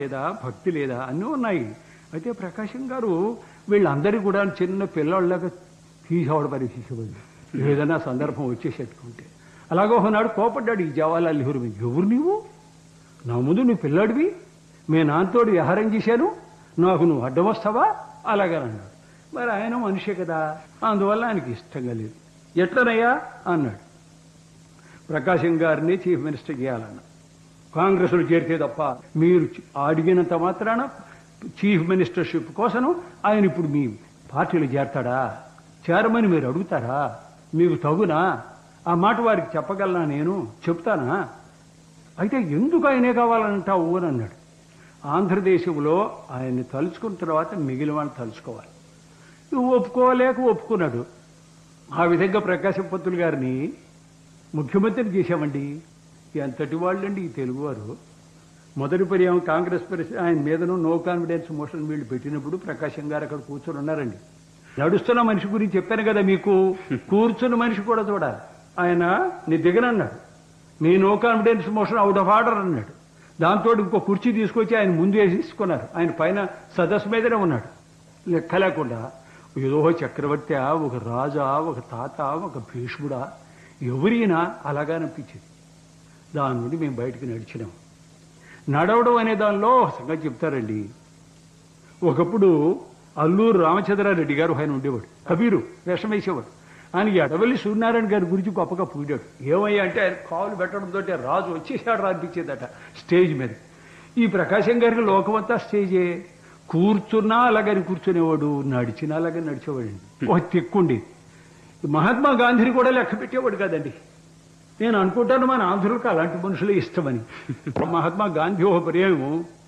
లేదా భక్తి లేదా అన్నీ ఉన్నాయి అయితే ప్రకాశం గారు వీళ్ళందరూ కూడా చిన్న పిల్లవాళ్ళగా తీసేవాడు పరిచేసేవాడు ఏదైనా సందర్భం వచ్చేసేట్టుకుంటే అలాగే ఒకనాడు కోపడ్డాడు ఈ జవహర్లాల్ నెహ్రూ మీద ఎవరు నీవు నా ముందు నువ్వు పిల్లాడివి మీ నాన్నతోడు వ్యవహారం చేశాను నాకు నువ్వు అడ్డం వస్తావా అలాగనన్నాడు మరి ఆయన మనిషే కదా అందువల్ల ఆయనకి ఇష్టంగా లేదు ఎట్లనయ్యా అన్నాడు ప్రకాశం గారిని చీఫ్ మినిస్టర్ చేయాలన్నా కాంగ్రెస్లో చేరితే తప్ప మీరు అడిగినంత మాత్రాన చీఫ్ మినిస్టర్షిప్ కోసం ఆయన ఇప్పుడు మీ పార్టీలో చేరతాడా చేరమని మీరు అడుగుతారా మీకు తగునా ఆ మాట వారికి చెప్పగలనా నేను చెప్తానా అయితే ఎందుకు ఆయనే కావాలంటావు అని అన్నాడు ఆంధ్రదేశంలో ఆయన్ని తలుచుకున్న తర్వాత మిగిలిన వాళ్ళు తలుచుకోవాలి ఇవి ఒప్పుకోలేక ఒప్పుకున్నాడు ఆ విధంగా ప్రకాశం పంతులు గారిని ముఖ్యమంత్రిని చేశామండి ఎంతటి వాళ్ళండి ఈ తెలుగువారు మొదటి పర్యాయం కాంగ్రెస్ పరిస్థితి ఆయన మీదను నో కాన్ఫిడెన్స్ మోషన్ వీళ్ళు పెట్టినప్పుడు ప్రకాశం గారు అక్కడ కూర్చొని ఉన్నారండి నడుస్తున్న మనిషి గురించి చెప్పాను కదా మీకు కూర్చున్న మనిషి కూడా చూడాలి ఆయన నీ దిగన అన్నాడు నీ no confidence motion out of order అన్నాడు దాంతో ఇంకో కుర్చీ తీసుకొచ్చి ఆయన ముందు వేసేసుకున్నారు ఆయన పైన సదస్సు మీదనే ఉన్నాడు లెక్క లేకుండా ఏదో చక్రవర్తి ఒక రాజా ఒక తాత ఒక భీష్ముడా ఎవరైనా అలాగా అనిపించింది దాని నుండి మేము బయటికి నడిచినాం నడవడం అనే దానిలో ఒక సంగతి చెప్తారండి ఒకప్పుడు అల్లూరు రామచంద్రారెడ్డి గారు ఆయన ఉండేవాడు కబీరు వేషం వేసేవాడు ఆయన ఎడవల్లి సూర్యనారాయణ గారి గురించి గొప్పగా పూడాడు ఏమయ్యా అంటే ఆయన కాలు పెట్టడంతో రాజు వచ్చేసాడు అనిపించేదట స్టేజ్ మీద ఈ ప్రకాశం గారికి లోకమంతా స్టేజే కూర్చున్నా అలాగని కూర్చునేవాడు నడిచినా అలాగే నడిచేవాడండి ఒక తిక్కుండి మహాత్మా గాంధీని కూడా లెక్క పెట్టేవాడు కదండి నేను అనుకుంటాను మన ఆంధ్రులకు అలాంటి మనుషులే ఇష్టమని మహాత్మా గాంధీ ఒక పర్యాయం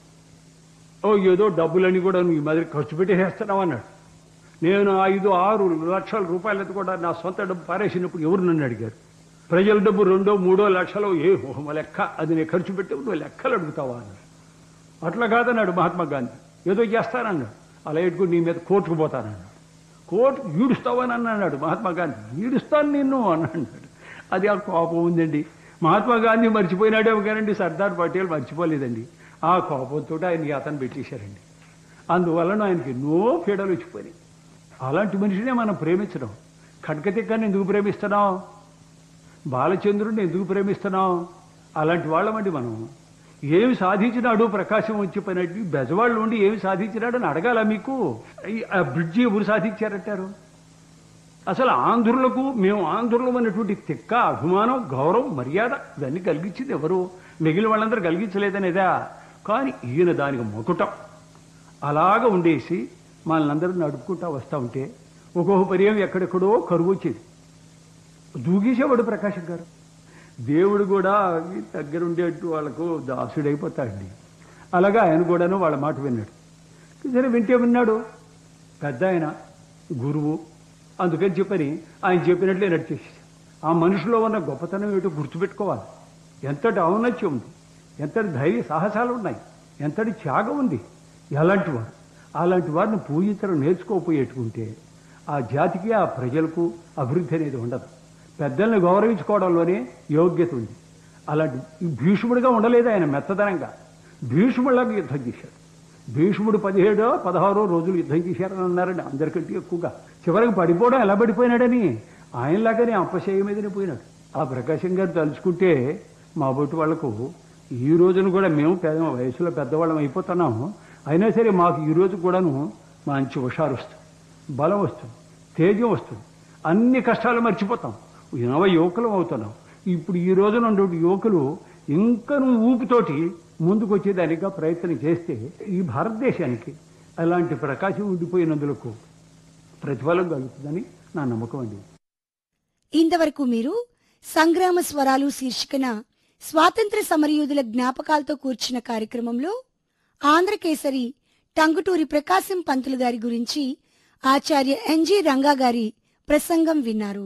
ఓ ఏదో డబ్బులని కూడా నువ్వు ఈ మాదిరి ఖర్చు పెట్టేసేస్తున్నావు అన్నాడు నేను ఐదు ఆరు లక్షల రూపాయలది కూడా నా సొంత డబ్బు పారేసినప్పుడు ఎవరు నన్ను అడిగారు ప్రజల డబ్బు రెండో మూడో లక్షలు ఏ ఓహో లెక్క అది నేను ఖర్చు పెట్టి నువ్వు లెక్కలు అడుగుతావా అన్నాడు అట్లా కాదన్నాడు మహాత్మా గాంధీ ఏదో చేస్తానన్నాడు అలా ఎట్టుకుని నీ మీద కోర్టుకు పోతానన్నాడు కోర్టు ఈడుస్తావని అన్నాడు మహాత్మా గాంధీ ఈడుస్తాను నిన్ను అన్నాడు అది ఆ కోపం ఉందండి మహాత్మా గాంధీ మర్చిపోయినాడేమో కానండి సర్దార్ పటేల్ మర్చిపోలేదండి ఆ కోపంతో ఆయన అతను పెట్టేశారండి అందువలన ఆయనకి ఎన్నో పీడలు వచ్చిపోయినాయి అలాంటి మనిషినే మనం ప్రేమించడం ఖడ్గతిక్కని ఎందుకు ప్రేమిస్తున్నాం బాలచంద్రుడిని ఎందుకు ప్రేమిస్తున్నాం అలాంటి వాళ్ళమండి మనం ఏమి సాధించినాడు ప్రకాశం వచ్చిపోయినట్టు బెజవాళ్ళు ఉండి ఏమి సాధించినాడని అడగాల మీకు ఈ- ఆ బ్రిడ్జి ఎవరు సాధించారంటారు అసలు ఆంధ్రులకు మేము ఆంధ్రులం అన్నటువంటి తిక్క అభిమానం గౌరవం మర్యాద ఇవన్నీ కలిగించింది ఎవరు మిగిలిన వాళ్ళందరూ కలిగించలేదనేదా కానీ ఈయన దానికి మొకుటం అలాగ ఉండేసి మనల్ని నడుపుకుంటా వస్తూ ఉంటే ఒక్కొక్క పర్యాయం ఎక్కడెక్కడో కరువు వచ్చేది దూగేసేవాడు ప్రకాశం గారు దేవుడు కూడా ఈ దగ్గర ఉండేట్టు వాళ్ళకు దాసుడైపోతాడండి అలాగా ఆయన కూడాను వాళ్ళ మాట విన్నాడు సరే వింటే విన్నాడు పెద్ద ఆయన గురువు అందుకని చెప్పని ఆయన చెప్పినట్లే నడిచేసి ఆ మనిషిలో ఉన్న గొప్పతనం ఏమిటో గుర్తుపెట్టుకోవాలి ఎంతటి ఔన్నత్యం ఉంది ఎంతటి ధైర్య సాహసాలు ఉన్నాయి ఎంతటి త్యాగం ఉంది ఎలాంటి వారు అలాంటి వారిని పూజించడం నేర్చుకోపోయేట్టుకుంటే ఆ జాతికి ఆ ప్రజలకు అభివృద్ధి అనేది ఉండదు పెద్దల్ని గౌరవించుకోవడంలోనే యోగ్యత ఉంది అలాంటి ఈ భీష్ముడిగా ఉండలేదు ఆయన మెత్తదనంగా భీష్ముడిలాగా యుద్ధం చేశాడు భీష్ముడు పదిహేడో పదహారో రోజులు యుద్ధం చేశారని అన్నారండి అందరికంటే ఎక్కువగా చివరికి పడిపోవడం ఎలా పడిపోయినాడని ఆయనలాగానే అప్పశయ మీదనే పోయినాడు ఆ ప్రకాశం గారు తలుచుకుంటే మా బొట్టు వాళ్లకు ఈ రోజున కూడా మేము పెద్ద వయసులో పెద్దవాళ్ళం అయిపోతున్నాము అయినా సరే మాకు ఈ రోజు కూడాను మంచి హుషారు వస్తుంది బలం వస్తుంది తేజం వస్తుంది అన్ని కష్టాలు మర్చిపోతాం నవ యువకులం అవుతున్నాం ఇప్పుడు ఈ రోజున ఉన్నటువంటి యువకులు ఇంకా నువ్వు ఊపితోటి ముందుకు వచ్చేదానిగా ప్రయత్నం చేస్తే ఈ భారతదేశానికి అలాంటి ప్రకాశం ఉండిపోయినందులకు ప్రతిఫలం కలుగుతుందని నా నమ్మకం అండి ఇంతవరకు మీరు సంగ్రామ స్వరాలు శీర్షికన స్వాతంత్ర సమరయోధుల జ్ఞాపకాలతో కూర్చున్న కార్యక్రమంలో ఆంధ్రకేసరి టంగుటూరి ప్రకాశం పంతులు గారి గురించి ఆచార్య ఎన్జి రంగా గారి ప్రసంగం విన్నారు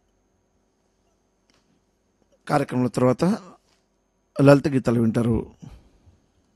కార్యక్రమం తర్వాత లలిత గీతాలు వింటారు